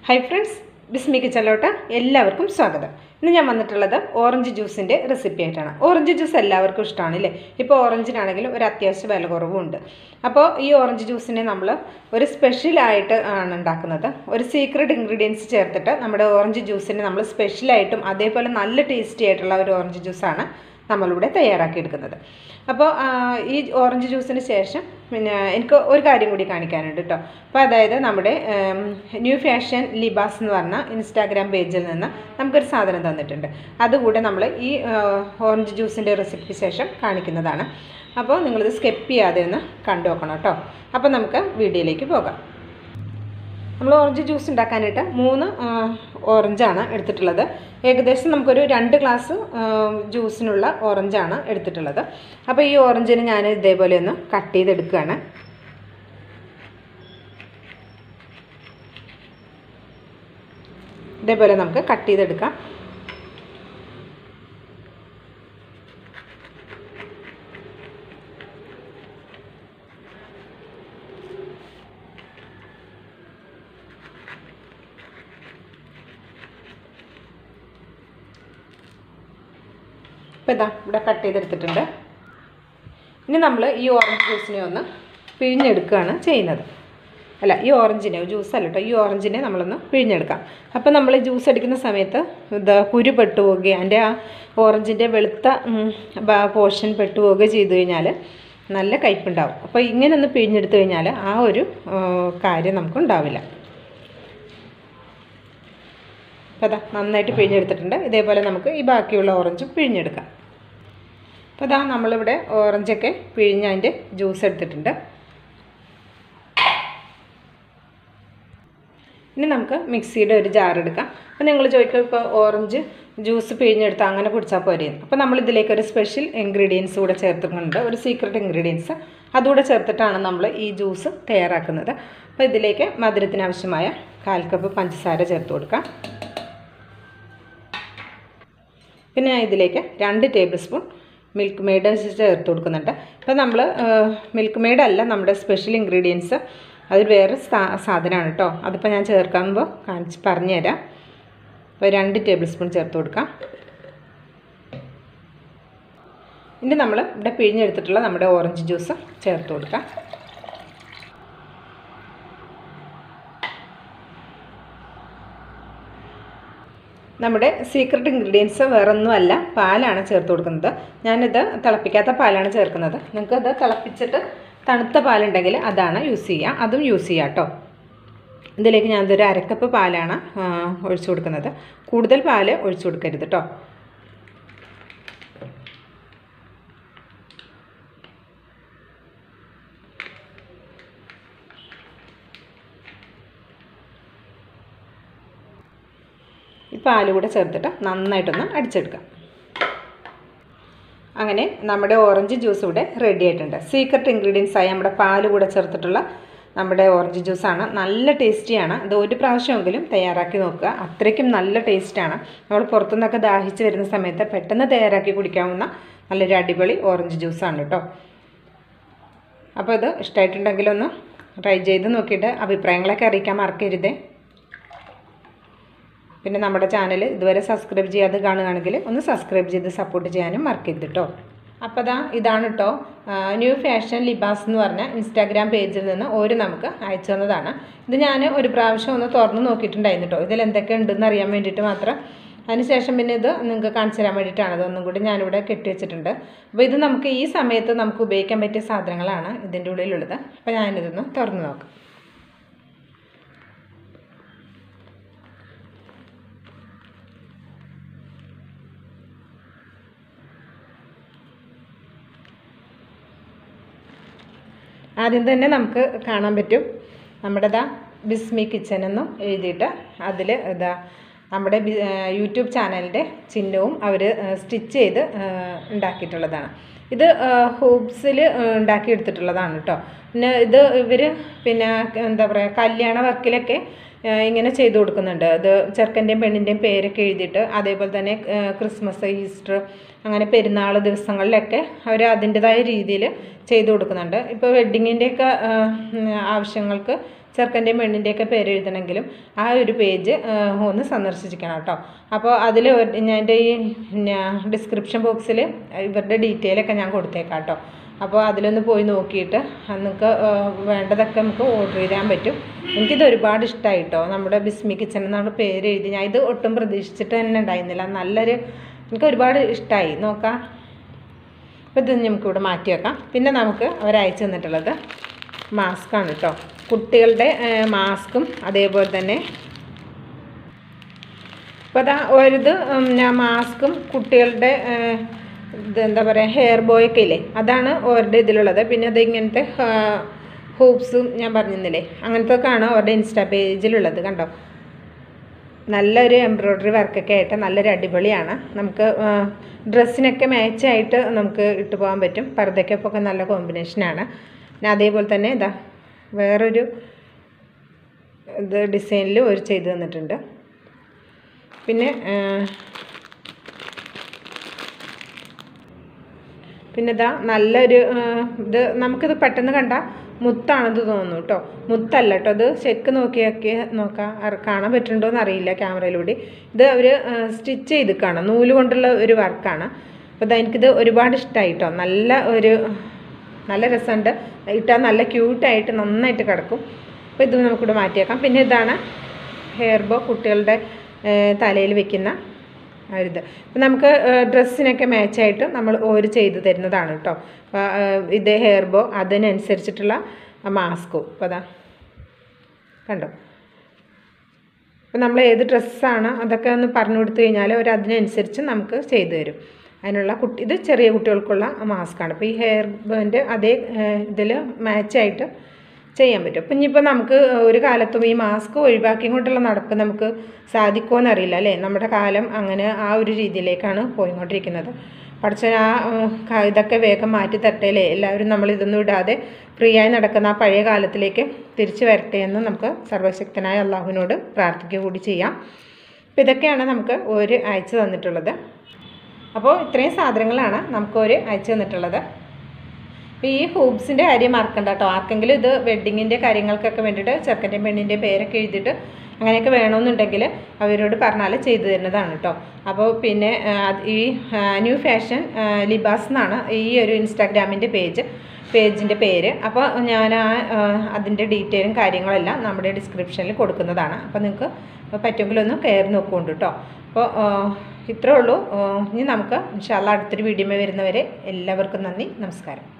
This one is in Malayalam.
ഹൈ ഫ്രണ്ട്സ് ബിസ്മി കിച്ചണിലോട്ട് എല്ലാവർക്കും സ്വാഗതം ഇന്ന് ഞാൻ വന്നിട്ടുള്ളത് ഓറഞ്ച് ജ്യൂസിൻ്റെ റെസിപ്പി ആയിട്ടാണ് ഓറഞ്ച് ജ്യൂസ് എല്ലാവർക്കും ഇഷ്ടമാണ് അല്ലേ ഇപ്പോൾ ഓറഞ്ചിനാണെങ്കിലും ഒരു അത്യാവശ്യ വില കുറവുണ്ട് അപ്പോൾ ഈ ഓറഞ്ച് ജ്യൂസിനെ നമ്മൾ ഒരു സ്പെഷ്യലായിട്ട് ആണ് ഉണ്ടാക്കുന്നത് ഒരു സീക്രട്ട് ഇൻഗ്രീഡിയൻസ് ചേർത്തിട്ട് നമ്മുടെ ഓറഞ്ച് ജ്യൂസിനെ നമ്മൾ സ്പെഷ്യലായിട്ടും അതേപോലെ നല്ല ടേസ്റ്റി ആയിട്ടുള്ള ഒരു ഓറഞ്ച് ജ്യൂസാണ് നമ്മളിവിടെ തയ്യാറാക്കിയെടുക്കുന്നത് അപ്പോൾ ആ, ഈ ഓറഞ്ച് ജ്യൂസിന് ശേഷം പിന്നെ എനിക്ക് ഒരു കാര്യം കൂടി കാണിക്കാനുണ്ട് കേട്ടോ അപ്പോൾ അതായത് നമ്മുടെ ഉം, ന്യൂ ഫാഷൻ ലിബാസ് എന്ന് പറഞ്ഞ ഇൻസ്റ്റാഗ്രാം പേജിൽ നിന്ന് നമുക്കൊരു സാധനം തന്നിട്ടുണ്ട് അതുകൂടെ നമ്മൾ ഈ ആ, ഓറഞ്ച് ജ്യൂസിൻ്റെ റെസിപ്പിക്ക് ശേഷം കാണിക്കുന്നതാണ് അപ്പോൾ നിങ്ങളിത് സ്കിപ്പ് ചെയ്യാതെ ഒന്ന് കണ്ടു നോക്കണം കേട്ടോ അപ്പോൾ നമുക്ക് വീഡിയോയിലേക്ക് പോകാം നമ്മൾ ഓറഞ്ച് ജ്യൂസ് ഉണ്ടാക്കാനായിട്ട് മൂന്ന് ആ, ഓറഞ്ചാണ് എടുത്തിട്ടുള്ളത് ഏകദേശം നമുക്കൊരു രണ്ട് ഗ്ലാസ് ആ, ജ്യൂസിനുള്ള ഓറഞ്ചാണ് എടുത്തിട്ടുള്ളത് അപ്പോൾ ഈ ഓറഞ്ചിന് ഞാൻ ഇതേപോലെ ഒന്ന് കട്ട് ചെയ്തെടുക്കുകയാണ് ഇതേപോലെ നമുക്ക് കട്ട് ചെയ്തെടുക്കാം ഇപ്പോൾ ഇതാ ഇവിടെ കട്ട് ചെയ്തെടുത്തിട്ടുണ്ട് ഇനി നമ്മൾ ഈ ഓറഞ്ച് ജ്യൂസിനെ ഒന്ന് പിഴിഞ്ഞെടുക്കുകയാണ് ചെയ്യുന്നത് അല്ല ഈ ഓറഞ്ചിനെ ജ്യൂസ് അല്ല കേട്ടോ ഈ ഓറഞ്ചിനെ നമ്മളൊന്ന് പിഴിഞ്ഞെടുക്കാം അപ്പോൾ നമ്മൾ ജ്യൂസ് അടിക്കുന്ന സമയത്ത് ഇത് കുരു പെട്ടു പോവുകയോ അതിൻ്റെ ആ ഓറഞ്ചിൻ്റെ വെളുത്ത പോർഷൻ പെട്ടു പോവുകയോ ചെയ്തു കഴിഞ്ഞാൽ നല്ല കയ്പുണ്ടാവും അപ്പോൾ ഇങ്ങനെ ഒന്ന് പിഴിഞ്ഞെടുത്ത് കഴിഞ്ഞാൽ ആ ഒരു ആ, കാര്യം നമുക്കുണ്ടാവില്ല അപ്പോൾ അതാ നന്നായിട്ട് പിഴിഞ്ഞെടുത്തിട്ടുണ്ട് ഇതേപോലെ നമുക്ക് ഈ ബാക്കിയുള്ള ഓറഞ്ചും പിഴിഞ്ഞെടുക്കാം അപ്പോൾ അതാ നമ്മളിവിടെ ഓറഞ്ചൊക്കെ പിഴിഞ്ഞ് അതിൻ്റെ ജ്യൂസ് എടുത്തിട്ടുണ്ട് ഇനി നമുക്ക് മിക്സിയുടെ ഒരു ജാർ എടുക്കാം അപ്പോൾ നിങ്ങൾ ചോദിക്കും ഇപ്പോൾ ഓറഞ്ച് ജ്യൂസ് പിഴിഞ്ഞെടുത്ത് അങ്ങനെ കുടിച്ചാൽ പോരെ അപ്പോൾ നമ്മൾ ഇതിലേക്ക് ഒരു സ്പെഷ്യൽ ഇൻഗ്രീഡിയൻസ് കൂടെ ചേർത്തിട്ടുണ്ട് ഒരു സീക്രട്ട് ഇൻഗ്രീഡിയൻസ് അതുകൂടെ ചേർത്തിട്ടാണ് നമ്മൾ ഈ ജ്യൂസ് തയ്യാറാക്കുന്നത് അപ്പോൾ ഇതിലേക്ക് മധുരത്തിന് ആവശ്യമായ കാൽ കപ്പ് പഞ്ചസാര ചേർത്ത് കൊടുക്കാം പിന്നെ ഞാൻ ഇതിലേക്ക് രണ്ട് ടേബിൾ സ്പൂൺ മിൽക്ക് മെയ്ഡ് ചേർത്ത് കൊടുക്കുന്നുണ്ട് അപ്പോൾ നമ്മൾ മിൽക്ക് മെയ്ഡ് അല്ല നമ്മുടെ സ്പെഷ്യൽ ഇൻഗ്രീഡിയൻസ് അത് വേറെ സാ- സാധനമാണ് കേട്ടോ അതിപ്പോൾ ഞാൻ ചേർക്കുമ്പോൾ കാണിച്ച് പറഞ്ഞുതരാം അപ്പോൾ രണ്ട് ടേബിൾ സ്പൂൺ ചേർത്ത് കൊടുക്കാം ഇനി നമ്മൾ ഇവിടെ പിഴിഞ്ഞെടുത്തിട്ടുള്ള നമ്മുടെ ഓറഞ്ച് ജ്യൂസ് ചേർത്ത് കൊടുക്കാം നമ്മുടെ സീക്രട്ട് ഇൻഗ്രീഡിയൻസ് വേറൊന്നുമല്ല പാലാണ് ചേർത്ത് കൊടുക്കുന്നത് ഞാനിത് തിളപ്പിക്കാത്ത പാലാണ് ചേർക്കുന്നത് നിങ്ങൾക്ക് ഇത് തിളപ്പിച്ചിട്ട് തണുത്ത പാലുണ്ടെങ്കിൽ അതാണ് യൂസ് ചെയ്യുക അതും യൂസ് ചെയ്യാം കേട്ടോ ഇതിലേക്ക് ഞാനിതൊരു അരക്കപ്പ് പാലാണ് ആ, ഒഴിച്ചു കൊടുക്കുന്നത് കൂടുതൽ പാല് ഒഴിച്ചു കൊടുക്കരുത് കേട്ടോ ഈ പാല് കൂടെ ചേർത്തിട്ട് നന്നായിട്ടൊന്ന് അടിച്ചെടുക്കാം അങ്ങനെ നമ്മുടെ ഓറഞ്ച് ജ്യൂസ് ഇവിടെ റെഡി ആയിട്ടുണ്ട് സീക്രട്ട് ഇൻഗ്രീഡിയൻസ് ആയി നമ്മുടെ പാല് കൂടെ ചേർത്തിട്ടുള്ള നമ്മുടെ ഓറഞ്ച് ജ്യൂസാണ് നല്ല ടേസ്റ്റിയാണ് ഇത് ഒരു പ്രാവശ്യമെങ്കിലും തയ്യാറാക്കി നോക്കുക അത്രയ്ക്കും നല്ല ടേസ്റ്റാണ് നമ്മൾ പുറത്തുനിന്നൊക്കെ ദാഹിച്ച് വരുന്ന സമയത്ത് പെട്ടെന്ന് തയ്യാറാക്കി കുടിക്കാവുന്ന നല്ലൊരു അടിപൊളി ഓറഞ്ച് ജ്യൂസാണ് കേട്ടോ അപ്പോൾ ഇത് ഇഷ്ടമായിട്ടുണ്ടെങ്കിലൊന്ന് ട്രൈ ചെയ്ത് നോക്കിയിട്ട് അഭിപ്രായങ്ങളൊക്കെ അറിയിക്കാൻ മറക്കരുതേ പിന്നെ നമ്മുടെ ചാനൽ ഇതുവരെ സബ്സ്ക്രൈബ് ചെയ്യാതെ കാണുകയാണെങ്കിൽ ഒന്ന് സബ്സ്ക്രൈബ് ചെയ്ത് സപ്പോർട്ട് ചെയ്യാനും മറക്കരുത് കേട്ടോ അപ്പോൾ ദാ ഇതാണ് കേട്ടോ ന്യൂ ഫാഷൻ ലിബാസ് എന്ന് പറഞ്ഞ ഇൻസ്റ്റാഗ്രാം പേജിൽ നിന്ന് ഒരു നമുക്ക് അയച്ചു തന്നതാണ് ഇത് ഞാൻ ഒരു പ്രാവശ്യം ഒന്ന് തുറന്ന് നോക്കിയിട്ടുണ്ടായിരുന്നു കേട്ടോ ഇതിൽ എന്തൊക്കെ ഉണ്ടെന്ന് അറിയാൻ വേണ്ടിയിട്ട് മാത്രം അതിനുശേഷം പിന്നെ ഇത് നിങ്ങൾക്ക് കാണിച്ചു തരാൻ വേണ്ടിയിട്ടാണ് ഇതൊന്നും കൂടി ഞാനിവിടെ കെട്ടിവെച്ചിട്ടുണ്ട് അപ്പോൾ ഇത് നമുക്ക് ഈ സമയത്ത് നമുക്ക് ഉപയോഗിക്കാൻ പറ്റിയ സാധനങ്ങളാണ് ഇതിൻ്റെ ഉള്ളിലുള്ളത് അപ്പോൾ ഞാനിതൊന്ന് തുറന്ന് നോക്കാം ആദ്യം തന്നെ നമുക്ക് കാണാൻ പറ്റും നമ്മുടെ ഇതാ ബിസ്മി കിച്ചൻ എന്നും എഴുതിയിട്ട് അതിൽ ഇതാ നമ്മുടെ ബി- ആ, യൂട്യൂബ് ചാനലിൻ്റെ ചിഹ്നവും അവർ സ്റ്റിച്ച് ചെയ്ത് ആ, ഉണ്ടാക്കിയിട്ടുള്ളതാണ് ഇത് ഹൂബ്സിൽ ഉണ്ടാക്കിയെടുത്തിട്ടുള്ളതാണ് കേട്ടോ പിന്നെ ഇത് ഇവർ പിന്നെ എന്താ പറയുക കല്യാണ വർക്കിലൊക്കെ ആ, ഇങ്ങനെ ചെയ്തു കൊടുക്കുന്നുണ്ട് അത് ചെറുക്കൻ്റെയും പെണ്ണിൻ്റെയും പേരൊക്കെ എഴുതിയിട്ട് അതേപോലെ തന്നെ ആ, ക്രിസ്മസ് ഈസ്റ്റർ അങ്ങനെ പെരുന്നാൾ ദിവസങ്ങളിലൊക്കെ അവർ അതിൻ്റെതായ രീതിയിൽ ചെയ്തു കൊടുക്കുന്നുണ്ട് ഇപ്പോൾ വെഡ്ഡിങ്ങിൻ്റെയൊക്കെ ആവശ്യങ്ങൾക്ക് ചെറുക്കൻ്റെയും പെണ്ണിൻ്റെയൊക്കെ പേര് എഴുതണമെങ്കിലും ആ ഒരു പേജ് ഒന്ന് സന്ദർശിക്കണം കേട്ടോ അപ്പോൾ അതിൽ ഞാൻ എൻ്റെ ഈ ഡിസ്ക്രിപ്ഷൻ ബോക്സിൽ ഇവരുടെ ഡീറ്റെയിൽ ഒക്കെ ഞാൻ കൊടുത്തേക്കാം കേട്ടോ അപ്പോൾ അതിലൊന്ന് പോയി നോക്കിയിട്ട് നിങ്ങൾക്ക് വേണ്ടതൊക്കെ നമുക്ക് ഓർഡർ ചെയ്യാൻ പറ്റും എനിക്കിത് ഒരുപാട് ഇഷ്ടമായി കേട്ടോ നമ്മുടെ ബിസ്മി കിച്ചൺ എന്നാണ് പേര് എഴുതി ഞാൻ ഇത് ഒട്ടും പ്രതീക്ഷിച്ചിട്ട് തന്നെ ഉണ്ടായിരുന്നില്ല നല്ലൊരു എനിക്ക് ഒരുപാട് ഇഷ്ടമായി നോക്കാം അപ്പോൾ ഇത് നമുക്കിവിടെ മാറ്റി വെക്കാം പിന്നെ നമുക്ക് അവരയച്ചു തന്നിട്ടുള്ളത് മാസ്കാണ് കേട്ടോ കുട്ടികളുടെ മാസ്കും അതേപോലെ തന്നെ അപ്പോൾ അതാ ഒരിത് ഞാൻ മാസ്കും കുട്ടികളുടെ ഇത് എന്താ പറയുക ഹെയർ ബോയൊക്കെ ഇല്ലേ അതാണ് ഓരുടെ ഇതിലുള്ളത് പിന്നെ അത് ഇങ്ങനത്തെ ഹൂപ്സും ഞാൻ പറഞ്ഞിരുന്നില്ലേ അങ്ങനത്തെ ആണ് അവരുടെ ഇൻസ്റ്റാ പേജിലുള്ളത് കണ്ടോ നല്ലൊരു എംബ്രോയ്ഡറി വർക്കൊക്കെ ആയിട്ട് നല്ലൊരു അടിപൊളിയാണ് നമുക്ക് ഡ്രസ്സിനൊക്കെ മാച്ചായിട്ട് നമുക്ക് ഇട്ട് പോകാൻ പറ്റും പർദ്ദയ്ക്കൊക്കെ നല്ല കോമ്പിനേഷനാണ് പിന്നെ അതേപോലെ തന്നെ ഇതാ വേറൊരു ഇത് ഡിസൈനിൽ ഒരു ചെയ്ത് തന്നിട്ടുണ്ട് പിന്നെ പിന്നെ ഇതാ നല്ലൊരു ഇത് നമുക്കിത് പെട്ടെന്ന് കണ്ട മുത്താണെന്ന് തോന്നുന്നു കേട്ടോ മുത്തല്ല കേട്ടോ ഇത് ശരിക്കും നോക്കിയൊക്കെ നോക്കാം കാണാൻ പറ്റുന്നുണ്ടോ എന്ന് അറിയില്ല ക്യാമറയിലൂടെ ഇത് അവർ സ്റ്റിച്ച് ചെയ്ത് കാണാം നൂല് കൊണ്ടുള്ള ഒരു വർക്കാണ് അപ്പോൾ ഇതാ എനിക്കിത് ഒരുപാട് ഇഷ്ടമായി കേട്ടോ നല്ല ഒരു നല്ല രസമുണ്ട് ഇട്ടാൽ നല്ല ക്യൂട്ടായിട്ട് നന്നായിട്ട് കിടക്കും അപ്പോൾ ഇത് നമുക്കിവിടെ മാറ്റിയേക്കാം പിന്നെ ഇതാണ് ഹെയർ ബോ കുട്ടികളുടെ തലയിൽ വെക്കുന്ന ഒരിത് അപ്പം നമുക്ക് ഡ്രസ്സിനൊക്കെ മാച്ചായിട്ട് നമ്മൾ ഓര് ചെയ്ത് തരുന്നതാണ് കേട്ടോ ഇത് ഹെയർ ബോ അതിനനുസരിച്ചിട്ടുള്ള മാസ്കും അപ്പോൾ അതാ കണ്ടോ അപ്പം നമ്മൾ ഏത് ഡ്രസ്സാണ് അതൊക്കെ ഒന്ന് പറഞ്ഞു കൊടുത്തു കഴിഞ്ഞാൽ അവർ അതിനനുസരിച്ച് നമുക്ക് ചെയ്തു തരും അതിനുള്ള കുട്ടി ഇത് ചെറിയ കുട്ടികൾക്കുള്ള മാസ്കാണ് അപ്പോൾ ഈ ഹെയർ ബേൻ്റെ അതേ ഇതിൽ മാച്ചായിട്ട് ചെയ്യാൻ പറ്റും അപ്പം ഇനിയിപ്പോൾ നമുക്ക് ഒരു കാലത്തും ഈ മാസ്ക് ഒഴിവാക്കി കൊണ്ടുള്ള നടപ്പ് നമുക്ക് സാധിക്കുമോ എന്നറിയില്ല അല്ലേ നമ്മുടെ കാലം അങ്ങനെ ആ ഒരു രീതിയിലേക്കാണ് പോയിക്കൊണ്ടിരിക്കുന്നത് പഠിച്ച ആ ഇതൊക്കെ വേഗം മാറ്റി തട്ടേലേ എല്ലാവരും നമ്മൾ ഇതൊന്നും ഇടാതെ ഫ്രീ ആയി നടക്കുന്ന ആ പഴയ കാലത്തിലേക്ക് തിരിച്ചു വരട്ടെ എന്ന് നമുക്ക് സർവശക്തനായ അള്ളാഹുവിനോട് പ്രാർത്ഥിക്കുക കൂടി ചെയ്യാം അപ്പോൾ ഇതൊക്കെയാണ് നമുക്ക് ഒരു അയച്ചു തന്നിട്ടുള്ളത് അപ്പോൾ ഇത്രയും സാധനങ്ങളാണ് നമുക്ക് ഒരു അയച്ചു തന്നിട്ടുള്ളത് അപ്പോൾ ഈ ഹൂബ്സിൻ്റെ കാര്യം മറക്കണ്ട കേട്ടോ ആർക്കെങ്കിലും ഇത് വെഡ്ഡിങ്ങിൻ്റെ കാര്യങ്ങൾക്കൊക്കെ വേണ്ടിയിട്ട് ചെറുക്കൻ്റെ പെണ്ണിൻ്റെ പേരൊക്കെ എഴുതിയിട്ട് അങ്ങനെയൊക്കെ വേണമെന്നുണ്ടെങ്കിൽ അവരോട് പറഞ്ഞാൽ ചെയ്തു തരുന്നതാണ് കേട്ടോ അപ്പോൾ പിന്നെ ഈ ന്യൂ ഫാഷൻ ലിബാസ് എന്നാണ് ഈ ഒരു ഇൻസ്റ്റാഗ്രാമിൻ്റെ പേജ് പേജിൻ്റെ പേര് അപ്പോൾ ഞാൻ ആ അതിൻ്റെ ഡീറ്റെയിലും കാര്യങ്ങളെല്ലാം നമ്മുടെ ഡിസ്ക്രിപ്ഷനിൽ കൊടുക്കുന്നതാണ് അപ്പോൾ നിങ്ങൾക്ക് പറ്റുമെങ്കിൽ ഒന്ന് കയറി നോക്കുന്നുണ്ട് കേട്ടോ അപ്പോൾ ഇത്രേ ഉള്ളൂ ഇനി നമുക്ക് ഇൻഷാല്ല അടുത്തൊരു വീഡിയോ വരുന്നവരെ എല്ലാവർക്കും നന്ദി നമസ്കാരം